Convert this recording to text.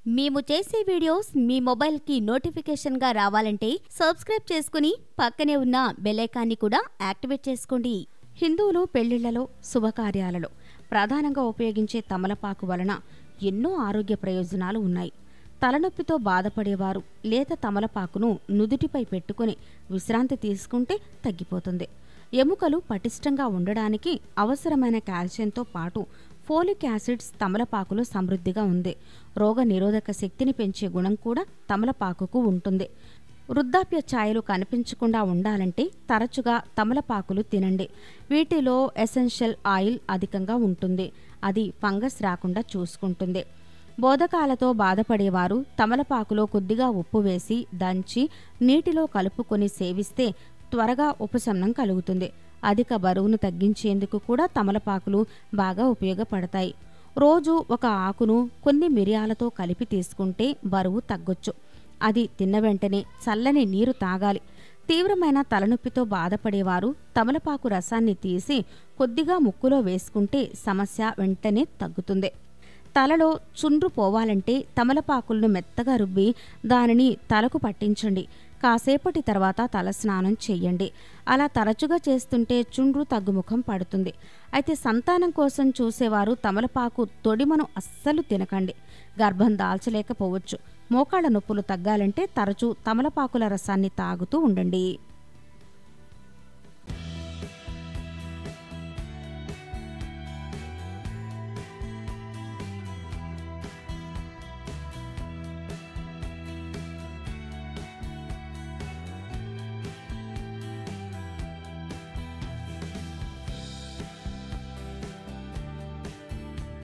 మేము చేసే వీడియోస్ మీ మొబైల్కి నోటిఫికేషన్గా రావాలంటే సబ్స్క్రైబ్ చేసుకుని పక్కనే ఉన్న బెల్లైకాన్ని కూడా యాక్టివేట్ చేసుకోండి హిందువులు పెళ్లిళ్లలో శుభకార్యాలలో ప్రధానంగా ఉపయోగించే తమలపాకు వలన ఎన్నో ఆరోగ్య ప్రయోజనాలు ఉన్నాయి తలనొప్పితో బాధపడేవారు లేత తమలపాకును నుదుటిపై పెట్టుకుని విశ్రాంతి తీసుకుంటే తగ్గిపోతుంది ఎముకలు పటిష్టంగా ఉండడానికి అవసరమైన కాల్షియంతో పాటు ఫోలిక్ యాసిడ్స్ తమలపాకులో సమృద్ధిగా ఉంది రోగ నిరోధక శక్తిని పెంచే గుణం కూడా తమలపాకుకు ఉంటుంది వృద్ధాప్య ఛాయలు కనిపించకుండా ఉండాలంటే తరచుగా తమలపాకులు తినండి వీటిలో ఎసెన్షియల్ ఆయిల్ అధికంగా ఉంటుంది అది ఫంగస్ రాకుండా చూసుకుంటుంది బోధకాలతో బాధపడేవారు తమలపాకులో కొద్దిగా ఉప్పు వేసి దంచి నీటిలో కలుపుకొని సేవిస్తే త్వరగా ఉపశమనం కలుగుతుంది అధిక బరువును తగ్గించేందుకు కూడా తమలపాకులు బాగా ఉపయోగపడతాయి రోజు ఒక ఆకును కొన్ని మిరియాలతో కలిపి తీసుకుంటే బరువు తగ్గొచ్చు అది తిన్న వెంటనే చల్లని నీరు తాగాలి తీవ్రమైన తలనొప్పితో బాధపడేవారు తమలపాకు రసాన్ని తీసి కొద్దిగా ముక్కులో వేసుకుంటే సమస్య వెంటనే తగ్గుతుంది తలలో చుండ్రు పోవాలంటే తమలపాకులను మెత్తగా రుబ్బి దానిని తలకు పట్టించండి కాసేపటి తర్వాత తలస్నానం చెయ్యండి అలా తరచుగా చేస్తుంటే చుండ్రు తగ్గుముఖం పడుతుంది అయితే సంతానం కోసం చూసేవారు తమలపాకు తొడిమను అస్సలు తినకండి గర్భం దాల్చలేకపోవచ్చు మోకాళ్ళ నొప్పులు తగ్గాలంటే తరచూ తమలపాకుల రసాన్ని తాగుతూ ఉండండి